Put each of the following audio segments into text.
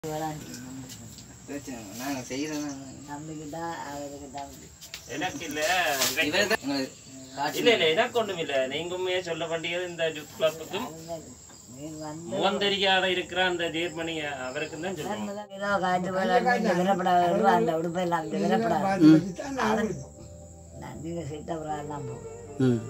நாங்கள் செய்கிறோம் நம்பிக்கிட்டா அவருக்கு தம்பி எனக்கு இல்ல இவரை தான் உங்களுக்கு காட்சி இல்ல இல்ல எனக்கு ஒண்ணும் இல்ல நீங்குமே சொல்ல வேண்டியது இந்த ஜூத் கிளப்புக்கும் நீ வந்து முகம் தெரியாத இருக்கிற அந்த ஜெர்மனி அவருக்கும் தான் சொல்லுவோம் ஏதோ காய்ச்சி போய் விரப்படாது அந்த உடுப்பை எல்லாம் விரப்படாது நீங்கள் சிட்ட தான் போகும் ம்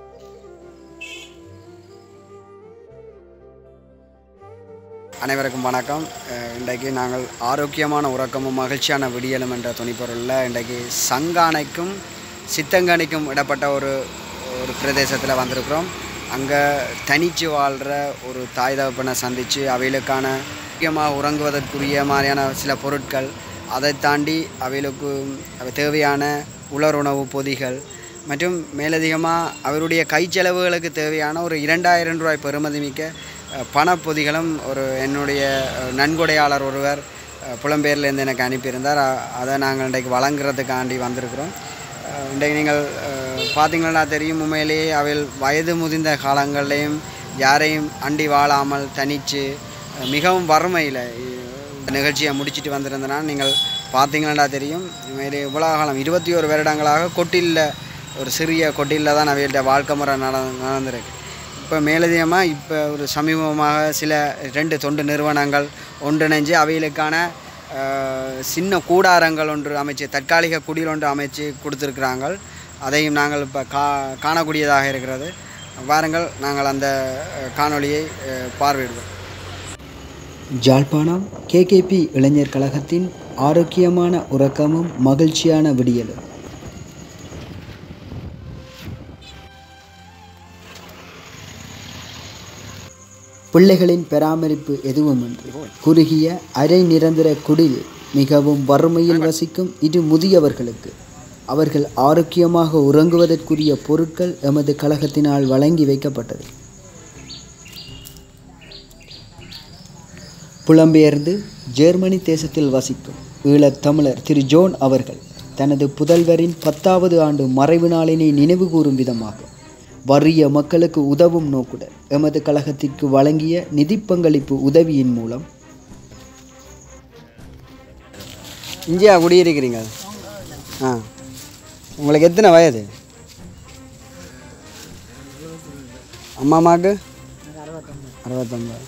அனைவருக்கும் வணக்கம் அஹ் இன்றைக்கு நாங்கள் ஆரோக்கியமான உறக்கமும் மகிழ்ச்சியான விடியலும் என்ற துணிப்பொருளில் இன்றைக்கு சங்கானைக்கும் சித்தங்கானைக்கும் இடப்பட்ட ஒரு ஒரு பிரதேசத்தில் வந்திருக்கிறோம் அங்கே தனிச்சு வாழ்கிற ஒரு தாய் தகப்பனை சந்தித்து அவைகளுக்கான முக்கியமாக உறங்குவதற்குரிய மாதிரியான சில பொருட்கள் அதை தாண்டி அவைகளுக்கு அவை தேவையான உலருணவு பொதிகள் மற்றும் மேலதிகமாக அவருடைய கைச்செலவுகளுக்கு தேவையான ஒரு இரண்டாயிரம் ரூபாய் பெறுமதிமிக்க அஹ், பணப்பொதிகளும் ஒரு என்னுடைய அஹ், நன்கொடையாளர் ஒருவர் அஹ், புலம்பெயர்லேருந்து எனக்கு அனுப்பியிருந்தார் அ- அதை நாங்கள் இன்றைக்கு வழங்குறதுக்காண்டி வந்திருக்கிறோம் அஹ், இன்றைக்கு நீங்கள் அஹ், பார்த்தீங்கன்னா தெரியும் உண்மையிலேயே அவைகள் வயது முதிர்ந்த காலங்கள்லேயும் யாரையும் அண்டி வாழாமல் தனித்து அஹ், மிகவும் வறுமையில் இந்த நிகழ்ச்சியை முடிச்சிட்டு வந்திருந்தனா நீங்கள் பார்த்தீங்கன்னா தெரியும் உண்மையிலே இவ்வளோ காலம் இருபத்தி ஒரு வருடங்களாக கொட்டிலில் ஒரு சிறிய கொட்டிலில் தான் அவையோட வாழ்க்கை முறை நட நடந்திருக்கு இப்போ மேலதிகமாக இப்போ ஒரு சமீபமாக சில ரெண்டு தொண்டு நிறுவனங்கள் ஒன்றிணைஞ்சு அவைகளுக்கான அஹ், சின்ன கூடாரங்கள் ஒன்று அமைச்சு தற்காலிக குடில் ஒன்று அமைச்சு கொடுத்துருக்குறாங்க அதையும் நாங்கள் இப்போ கா காணக்கூடியதாக இருக்கிறது வாருங்கள் நாங்கள் அந்த அஹ், காணொளியை அஹ், பார்வையிடுவோம் ஜாழ்ப்பாணம் கேகேபி இளைஞர் கழகத்தின் ஆரோக்கியமான உறக்கமும் மகிழ்ச்சியான விடியலும் பிள்ளைகளின் பராமரிப்பு எதுவுமின்றி குறுகிய அரை நிரந்தர குடில் மிகவும் வறுமையில் வசிக்கும் இரு முதியவர்களுக்கு அவர்கள் ஆரோக்கியமாக உறங்குவதற்குரிய பொருட்கள் எமது கழகத்தினால் வழங்கி வைக்கப்பட்டது புலம்பெயர்ந்து ஜெர்மனி தேசத்தில் வசிக்கும் ஈழத் தமிழர் திரு ஜோன் அவர்கள் தனது புதல்வரின் பத்தாவது ஆண்டு மறைவு நாளினை நினைவு கூறும் விதமாக வறிய மக்களுக்கு உதவும் நோக்குடன் எமது கழகத்திற்கு வழங்கிய நிதி பங்களிப்பு உதவியின் மூலம் இந்தியா குடியிருக்கிறீங்க ஆ உங்களுக்கு எத்தனை வயது அம்மாமாக்கு அறுபத்தொம்பது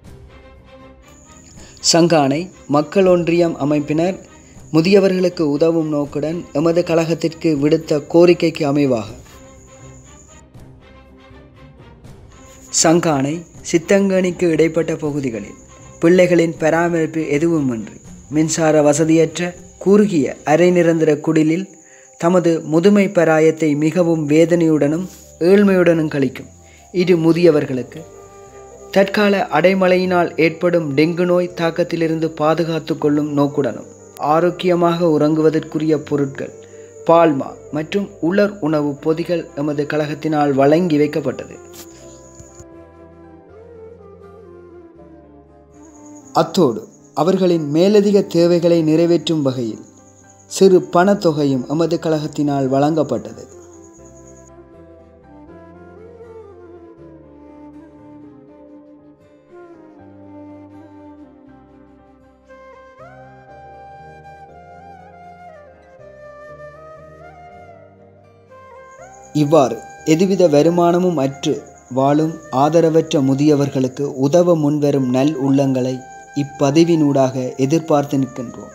சங்கானை மக்கள் ஒன்றியம் அமைப்பினர் முதியவர்களுக்கு உதவும் நோக்குடன் எமது கழகத்திற்கு விடுத்த கோரிக்கைக்கு அமைவாக சங்கானை சித்தங்கனிக்கு இடைப்பட்ட பகுதிகளில் பிள்ளைகளின் பராமரிப்பு எதுவுமின்றி மின்சார வசதியற்ற குறுகிய அரை நிரந்தர குடிலில் தமது முதுமை பராயத்தை மிகவும் வேதனையுடனும் ஏழ்மையுடனும் கழிக்கும் இரு முதியவர்களுக்கு தற்கால அடைமழையினால் ஏற்படும் டெங்கு நோய் தாக்கத்திலிருந்து பாதுகாத்து கொள்ளும் நோக்குடனும் ஆரோக்கியமாக உறங்குவதற்குரிய பொருட்கள் பால்மா மற்றும் உலர் உணவு பொதிகள் எமது கழகத்தினால் வழங்கி வைக்கப்பட்டது அத்தோடு அவர்களின் மேலதிக தேவைகளை நிறைவேற்றும் வகையில் சிறு பணத்தொகையும் எமது கழகத்தினால் வழங்கப்பட்டது இவ்வாறு எதுவித வருமானமும் அற்று வாழும் ஆதரவற்ற முதியவர்களுக்கு உதவ முன்வரும் நல் உள்ளங்களை இப்பதிவினூடாக எதிர்பார்த்து நிற்கின்றோம்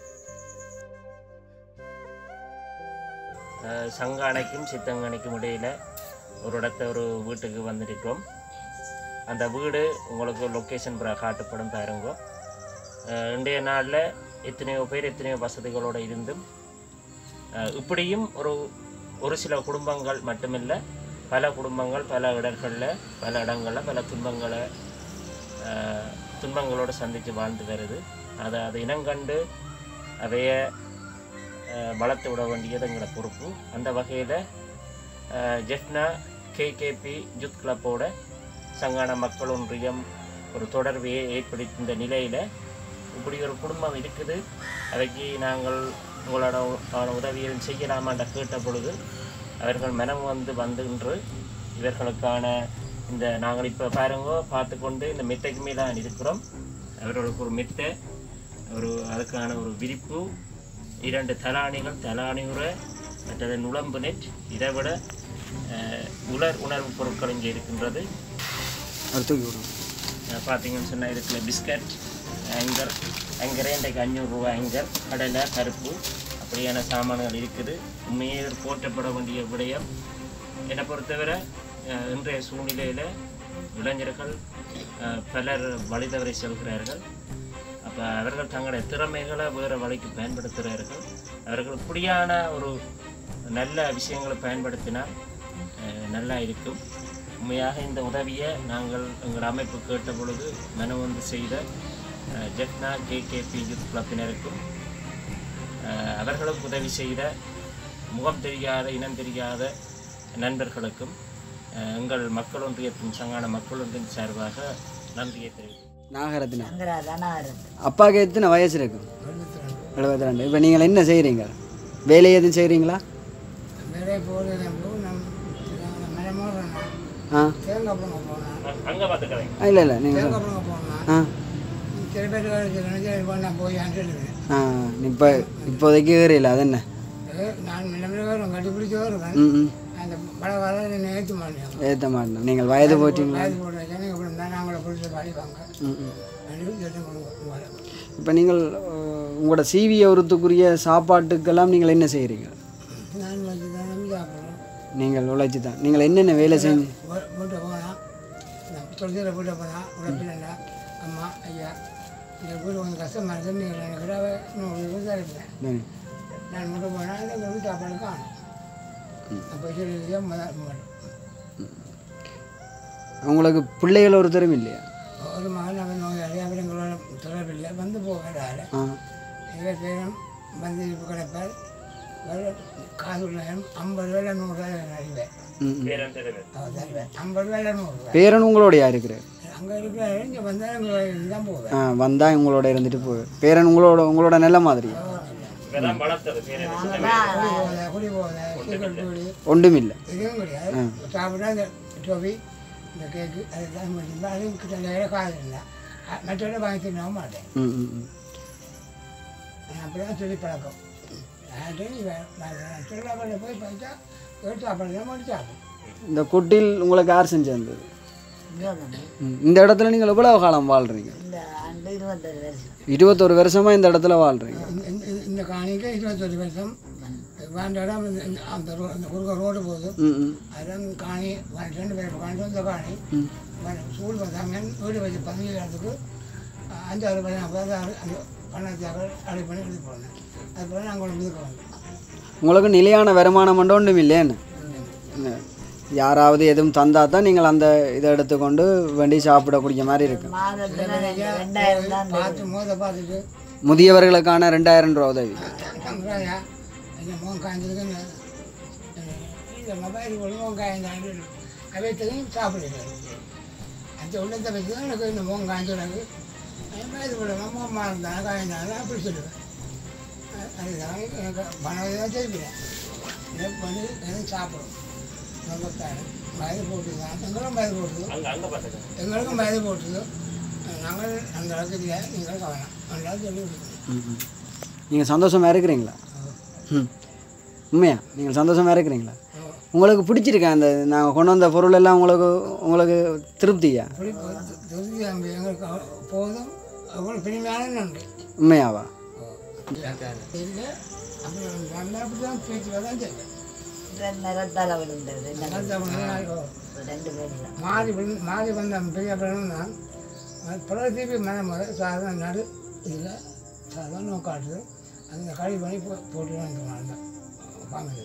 அஹ் சங்கானைக்கும் சித்தங்கனைக்கும் இடையில ஒரு இடத்த ஒரு வீட்டுக்கு வந்திருக்கோம் அந்த வீடு உங்களுக்கு லொக்கேஷன் காட்டப்படும் பாருங்க அஹ் இன்றைய நாளில் எத்தனையோ பேர் எத்தனையோ வசதிகளோடு இருந்தும் அஹ் இப்படியும் ஒரு ஒரு சில குடும்பங்கள் மட்டுமில்லை பல குடும்பங்கள் பல இடங்களில் பல இடங்களில் பல துன்பங்களை அஹ் துன்பங்களோடு சந்தித்து வாழ்ந்து வருது அதை அதை இனங்கண்டு அவைய அஹ் வளர்த்து விட வேண்டியது எங்களோட பொறுப்பு அந்த வகையில் ஜெஃப்னா கேகேபி ஜுத் கிளப்போட சங்கான மக்கள் ஒன்றியம் ஒரு தொடர்பை ஏற்படுத்திய நிலையில் இப்படி ஒரு குடும்பம் இருக்குது அவைக்கு நாங்கள் உங்களோட உ- உதவியை செய்யலாமான்ற கேட்ட பொழுது அவர்கள் மனம் வந்து வந்து இன்று இவர்களுக்கான இந்த நாங்கள் இப்போ பாருங்க பார்த்து கொண்டு இந்த மெத்தைக்கு மேலே இருக்கிறோம் அவர்களுக்கு ஒரு மெத்தை ஒரு அதுக்கான ஒரு விரிப்பு இரண்டு தலாணிகள் தலாணியுற மற்றது நுழம்பு நெட் இதை விட அஹ், உலர் உணர்வு பொருட்கள் இங்கே இருக்கின்றது அது தூக்கி விடுங்க அஹ் பார்த்தீங்கன்னு சொன்னால் இதுக்குள்ள பிஸ்கட் ஆங்கர் ஆங்கரே இன்றைக்கு அஞ்சூறுரூவா ஆங்கர் கடலை பருப்பு அப்படியான சாமான்கள் இருக்குது உண்மையே இது போற்றப்பட வேண்டிய விடயம் என்னை பொறுத்தவரை அஹ், இன்றைய சூழ்நிலையில் இளைஞர்கள் அஹ், பலர் வழி தவறி செல்கிறார்கள் அப்போ அவர்கள் தங்களுடைய திறமைகளை வேறு வழிக்கு பயன்படுத்துகிறார்கள் அவர்கள் இப்படியான ஒரு நல்ல விஷயங்களை பயன்படுத்தினால் அஹ், நல்லா இருக்கும் உண்மையாக இந்த உதவியை நாங்கள் எங்கள் அமைப்பு கேட்ட பொழுது மனு வந்து செய்த அஹ், ஜெட்னா கேகேபி யூத் கிளப்பினருக்கும் அஹ், அவர்களுக்கு உதவி செய்த முகம் தெரியாத இனம் தெரியாத நண்பர்களுக்கும் அஹ், எங்கள் மக்கள் ஒன்றியத்தின் சங்கான மக்கள் ஒன்றின் சார்பாக நன்றியை தெரிவிக்கிறேன் நாகரத்னா அங்கரா தானே வருது அப்பாவுக்கு எத்தனை வயசு இருக்கும் எழுபத்தி ரெண்டு இப்போ நீங்கள் என்ன செய்கிறீங்க வேலை எதுவும் செய்கிறீங்களா வேலையை போகிறது நம்ம மரமோடுறேன் ஆ தேங்காய் பிடுங்க போனேன் அங்கே பார்த்துக்கிறேன் இல்லை இல்லை நீங்கள் தேங்காய் பிடுங்க போனேன் ஆ சில பேர் நினைச்சு நான் போய் சொல்லுவேன் ஆ இப்போ இப்போதைக்கு ஏறியில்ல அது என்ன நான் முன்ன வரும் கட்டி பிடிச்சி வருவேன் ம் ம் அந்த மழை வர என்னை ஏற்ற மாட்டேன் ஏற்ற மாட்டேன் நீங்கள் வயது போட்டிங்களா வயது போட்டு ஜனங்க இப்படி இருந்தால் நாங்கள பிடிச்சி படிப்பாங்க ம் ம் சொல்லி கொடுங்க இப்போ நீங்கள் அஹ், உங்களோட சிவி அவரத்துக்குரிய சாப்பாட்டுக்கெல்லாம் நீங்கள் என்ன செய்கிறீங்க நான் வச்சு தான் நம்பி சாப்பிட்றோம் நீங்கள் உழைச்சி தான் நீங்கள் என்னென்ன வேலை செஞ்சு வீட்டை போனால் தொழில வீட்டை போனால் உழைப்பில்லை அம்மா ஐயா இந்த வீடு கொஞ்சம் கஷ்டமாக இருக்குது நீங்கள் எனக்கு இன்னும் விசாரிப்பேன் ம். நான் மட்டும் போனால் எங்கள் வீட்டு சாப்பாடு காணும் அப்போ சொல்லி முதல் முதல் உங்களுக்கு பிள்ளைகள் ஒருத்தரும் இல்லையா ஒரு மகன் அவன் நோயாளி அவர் எங்களோட தொடர்பில்லை வந்து போகிறாரு ஆ எங்கள் பேரும் வந்து இருப்பு கிடப்பார் வேறு காசு உள்ளவன் ஐம்பது வேலை நூறு வேலை அறிவேன் ம் ம். பேரன் தெரிவேன் அவர் தருவேன் ஐம்பது வேலை நூறு ரூபாய் பேரன் உங்களோடயா இருக்கிறார் அங்கே இருக்கிறாரு இங்கே வந்தால் எங்களோட தான் போவேன் ஆ வந்தால் உங்களோட இருந்துட்டு போ பேரன் உங்களோட உங்களோட நல்ல மாதிரி இவதான் வளர்த்தது பேரன் குடி போகுத குடி போகுத சீக்கிரம் குடி ஒன்றும் இல்லை எதுவும் கிடையாது சாப்பிட்டா இந்த டோபி இந்த கேக்கு அதுதான் முடியுமா அதுவும் கிட்ட நேரம் காசு இல்லை மற்றவரை வாங்கி தின்ன மாட்டேன் ம் ம் ம் நான் அப்படி தான் சொல்லி பழக்கம் திருவிழாவில் போய் பார்த்தா எடுத்து சாப்பிட்றது மட்டும் சாப்பிடும் இந்த குட்டில் உங்களுக்கு யார் செஞ்சு தந்தது இருபது ம். இந்த இடத்துல நீங்கள் எவ்வளவு காலம் வாழ்கிறீங்க இந்த ஆண்டு இருபத்தொரு வருஷம் இருபத்தொரு வருஷமாக இந்த இடத்துல வாழ்கிறீங்க இந்த- இந்த- இந்த காணிக்கு இருபத்தொரு வருஷம் வேண்ட இடம் இந்த- இந்த- அந்த ரோ இந்த குறுக்க ரோடு போகுது ம் ம் அதெல்லாம் காணி வா- ரெண்டு பேர் காணி இந்த காணி ஸ்கூல் வந்தாங்க வீடு வச்சு பதினஞ்சு இடத்துக்கு அஞ்சாறு பையன் பதினாறு அந்த பணத்தாக அடி பண்ணி எடுத்து போனேன் அதுக்கப்புறம் நாங்கள் ஒன்று இதுக்கு வந்தோம் உங்களுக்கு நிலையான வருமானம் மட்டும் ஒன்றும் இல்லைன்னு என்ன? யாராவது எதுவும் தந்தா தான் நீங்கள் அந்த இதை எடுத்துக்கொண்டு வேண்டி சாப்பிடக்கூடிய மாதிரி இருக்கும் மாதத்துல ரெண்டாயிரம் தான் பார்த்து மோத பார்த்துட்டு முதியவர்களுக்கான ரெண்டாயிரம் ரூபா உதவி தங்குறாயா என்ன மோகம் காய்ஞ்சிருக்குன்னு இந்த மொபைல் கொண்டு மோகம் காய்ந்தாண்டு அவைத்தையும் சாப்பிடுறது அந்த உள்ளத்தை வச்சு தான் எனக்கு இந்த மோகம் காய்ஞ்சிருக்கு இது விடுவேன் மோகமாக இருந்தாலும் காய்ந்தாலும் அப்படி சொல்லுவேன் அ- அதுதான் எனக்கு பணம் தான் செய்வேன் இதை பண்ணி எதுவும் சாப்பிடும் ரொம்பத்தாரு வயது போட்டுதான் எங்களும் வயது போட்டுது அங்கே அங்கே பார்த்துக்கிறேன் எங்களுக்கும் வயது போட்டுது நாங்கள் அந்த அளவுக்கு இல்லை நீங்கள் கவனம் நல்லா சொல்லி கொடுக்கணும் நீங்கள் சந்தோஷமாக இருக்கிறீங்களா ம் உண்மையா நீங்கள் சந்தோஷமாக இருக்கிறீங்களா உங்களுக்கு பிடிச்சிருக்கா அந்த நாங்கள் கொண்டு வந்த பொருள் எல்லாம் உங்களுக்கு உங்களுக்கு திருப்தியா அப்படி திருப்தி அங்கே எங்களுக்கு அவ- போதும் அவ்வளோ பெருமையான நன்றி உண்மையாவா இல்லை அப்புறம் வந்தால் அப்படி தான் பேச்சு தான் செய்வேன் நிறத்தால விழுந்தது இந்த ரெண்டு பேரும் தான் மாறி விழு- மாறி வந்த பெரிய பிறகு தான் பிறகு திருப்பி மன முதல் சாதாரண நடு இதில் சாதாரண காட்டுது அந்த கழி பண்ணி போ போட்டு வந்து வாழ்ந்தேன் ஃபேமிலி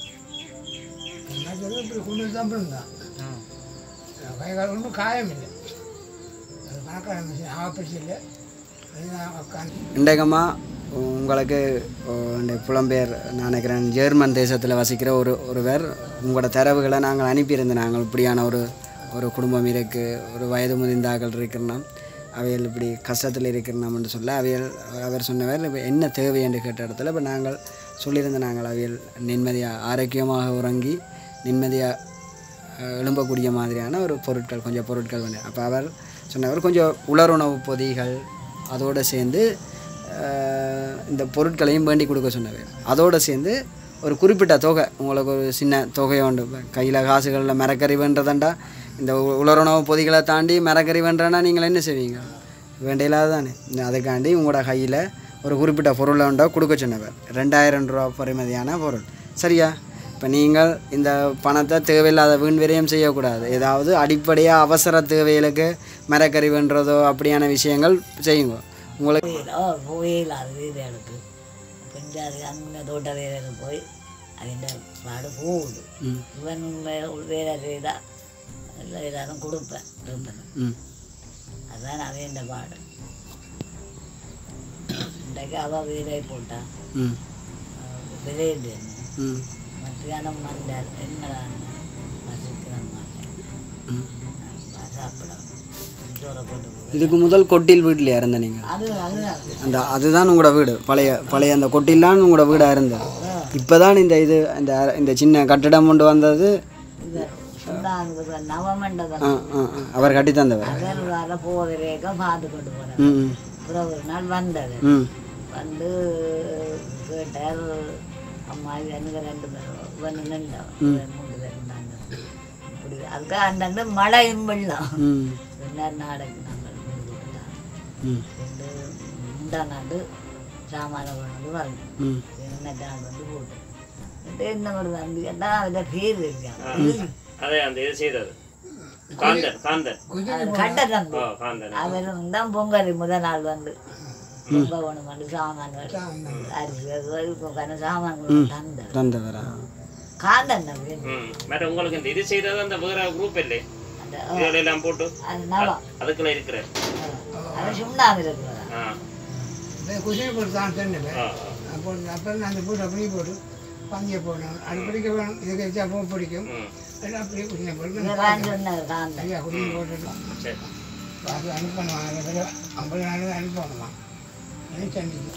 என்ன இப்படி கொண்டு தான் இருந்தான் கை கால் ஒன்றும் காயம் இல்லை அது கணக்கான மிஷின் ஆப்பரிச்சு இல்லை அதுதான் உட்காந்து இன்றைக்கம்மா உங்களுக்கு ஓ, இந்த புலம்பெயர் நான் நினைக்கிறேன் ஜெர்மன் தேசத்தில் வசிக்கிற ஒரு ஒருவர் உங்களோட தரவுகளை நாங்கள் அனுப்பியிருந்தோம் நாங்கள் இப்படியான ஒரு ஒரு குடும்பம் இருக்குது ஒரு வயது முதிர்ந்தாக்கள் இருக்கிறோம் அவைகள் இப்படி கஷ்டத்தில் இருக்கிறோம்னு சொல்ல அவைகள் அவர் சொன்னவர் இப்போ என்ன தேவை என்று கேட்ட இடத்துல இப்போ நாங்கள் சொல்லியிருந்த நாங்கள் அவைகள் நிம்மதியாக ஆரோக்கியமாக உறங்கி நிம்மதியாக அஹ், எழும்பக்கூடிய மாதிரியான ஒரு பொருட்கள் கொஞ்சம் பொருட்கள் வந்து அப்போ அவர் சொன்னவர் கொஞ்சம் உலருணவு பொதிகள் அதோடு சேர்ந்து அஹ், இந்த பொருட்களையும் வேண்டி கொடுக்க சொன்னவர் அதோடு சேர்ந்து ஒரு குறிப்பிட்ட தொகை உங்களுக்கு ஒரு சின்ன தொகை உண்டு கையில் காசுகளில் மரக்கறி வேண்டதாண்டா இந்த உ- உலருணவு பொதிகளை தாண்டி மரக்கறி வேண்டனா நீங்கள் என்ன செய்வீங்க வேண்டியலாத தானே இந்த அதுக்காண்டி உங்களோட கையில் ஒரு குறிப்பிட்ட பொருளை உண்டா கொடுக்க சொன்னவர் ரெண்டாயிரம் ரூபா பெறுமதியான பொருள் சரியா இப்போ நீங்கள் இந்த பணத்தை தேவையில்லாத வீண் விரயம் செய்யக்கூடாது ஏதாவது அடிப்படையாக அவசர தேவைகளுக்கு மரக்கறி வேண்டுறதோ அப்படியான விஷயங்கள் செய்யுங்க உங்களுக்கு ஓ போயில அது வீடுகளுக்கு கொஞ்சம் அது அங்கே தோட்ட வேலைக்கு போய் അതിൻ്റെ പാട് പോവുള്ളൂ ம் ഇവൻ വേറെ ചെയ്ത എല്ലാവരും കൊടുപ്പேன் திருப்பன் ம் அதான் அவன் பாடு இன்றைக்கு அவள் வீடை போட்டா ம் விளையுது ம் மத்தியானம் வந்தார் என்னடான்னு வசிக்கிறேன் ம் சாப்பிட சோறை போட்டு போய் இதுக்கு முதல் கொட்டில் வீட்டில் இருந்த நீங்கள் அது அதுதான் அந்த அதுதான் உங்களோட வீடு பழைய பழைய அந்த கொட்டிலாம் உங்களோட வீடாக இருந்தது இப்போ தான் இந்த இது இந்த இந்த சின்ன கட்டிடம் கொண்டு வந்தது இது சொன்னாங்க நவமண்டபம் ஆ ஆ ஆ. அவர் கட்டி தந்தவர் அவர் வர போவதற்க பார்த்து கொண்டு போனார் ம் ம் அப்புறம் ஒரு நாள் வந்தது ம் வந்து கேட்டார் அம்மா எனக்கு ரெண்டு பேரும் இவன் நின்றோம் மூணு பேர் இருந்தாங்க இப்படி அதுக்கு அந்தண்டு மழையும் வெள்ளம் ம் பின்னர் நாளைக்கு நாங்கள் வீடு கொடுத்தாங்க ம் ரெண்டு முந்தா நாள் சாமான கொண்டு வந்து ம் என்ன நாள் வந்து போட்டு இது என்ன ஒரு தம்பி கேட்டால் அதில் பேர் இருக்காங்க அதே அந்த இது செய்தது காந்தன் காந்தன் கட்ட தம்பி ஓ காந்தன் அவரும் தான் பொங்கல் முதல் நாள் வந்து பொங்கல் வந்து சாமான்கள் அரிசி கன சாமான்கள் தந்தார் தந்தவரா காந்தன் தம்பி ம் மற்ற உங்களுக்கு இந்த இது செய்தது அந்த வேற குரூப் இல்லை அந்த இதுல எல்லாம் போட்டு அது நவம் அதுக்குள்ள இருக்கிற அது சுண்ணாம்பு இருக்கிறதா ஆ குசினை போட்டு தான் சொன்னேன் ஆ அப்போ அப்புறம் அந்த போட்டு அப்படியே போட்டு பந்தியை போடணும் அது பிடிக்க வேணும் இதுக்கு வச்சா பூ பிடிக்கும் ம் எல்லாம் அப்படியே குசினை போட்டு இதெல்லாம் சொன்னார் காந்தன் ஐயா குடியை போட்டுட்டோம் சரி அது அனுப்பணும் அதில் ஐம்பது நாள் அனுப்பணுமா எனக்கு சண்டிக்கு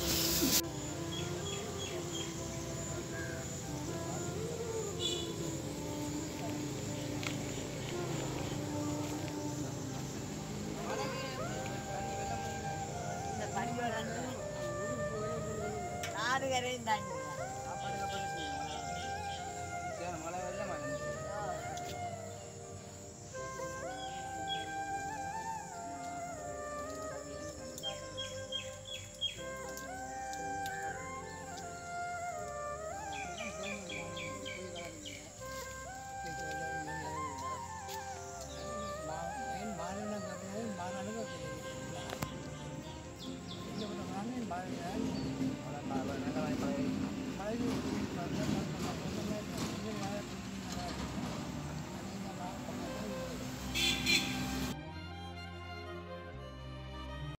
நாலு கரையும் தாண்டி மழை வெள்ளமா இருந்துச்சு மாநில